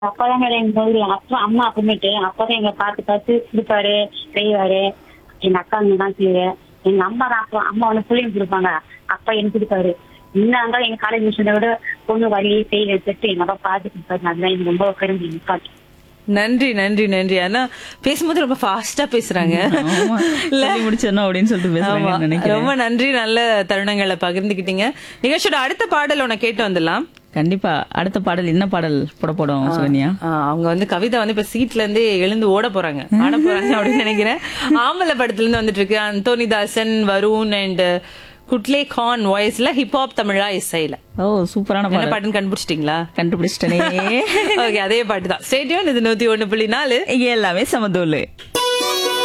அப்பதான் மேடம் எங்க முதல்ல அப்பா அம்மா அப்புறமேட்டு அப்பதான் எங்களை பார்த்து பார்த்து கொடுப்பாரு செய்வாரு எங்க அக்கா தான் செய்யுது எங்க அம்மா தான் அப்பா அம்மா வந்து புள்ளைங்க கொடுப்பாங்க அப்பா எனக்கு கொடுப்பாரு இன்னும் இருந்தாலும் எங்க காலேஜ் மிஷனை விட பொண்ணு வழி செய்ய வச்சுட்டு எங்க அப்பா பார்த்து கொடுப்பாரு அதுதான் எனக்கு ரொம்ப பெருமை நிப்பாட்டு நன்றி நன்றி நன்றி ஆனா பேசும்போது ரொம்ப ஃபாஸ்டா பேசுறாங்க ஆமா. இல்ல? சொல்லி முடிச்சிடணும் அப்படின்னு சொல்லிட்டு ஆமா. பேசுறாங்கன்னு நினைக்கிறேன் ரொம்ப நன்றி நல்ல தருணங்களை பகிர்ந்துக்கிட்டீங்க நிகழ்ச்சியோட அடுத்த பாடல் உன கேட்டு வந்துடலாம் கண்டிப்பா அடுத்த பாடல் என்ன பாடல் போட போடும் சுகன்யா ஆ, அவங்க வந்து கவிதா வந்து இப்ப சீட்ல இருந்து எழுந்து ஓட போறாங்க ஆட போறாங்க அப்படின்னு நினைக்கிறேன் ஆம்பளை படத்துல இருந்து வந்துட்டு இருக்கு அந்தோனிதாசன் வருண் அண்ட் குட்லே கான் வாய்ஸ்ல ஹிப்ஹாப் தமிழா இசையில ஓ சூப்பரான என்ன பாடல் பாட்டுன்னு கண்டுபிடிச்சிட்டீங்களா கண்டுபிடிச்சிட்டனே ஓகே அதே பாட்டு தான் ஸ்டேடியம் இது நூத்தி ஒண்ணு புள்ளி நாலு எல்லாமே சமதூள்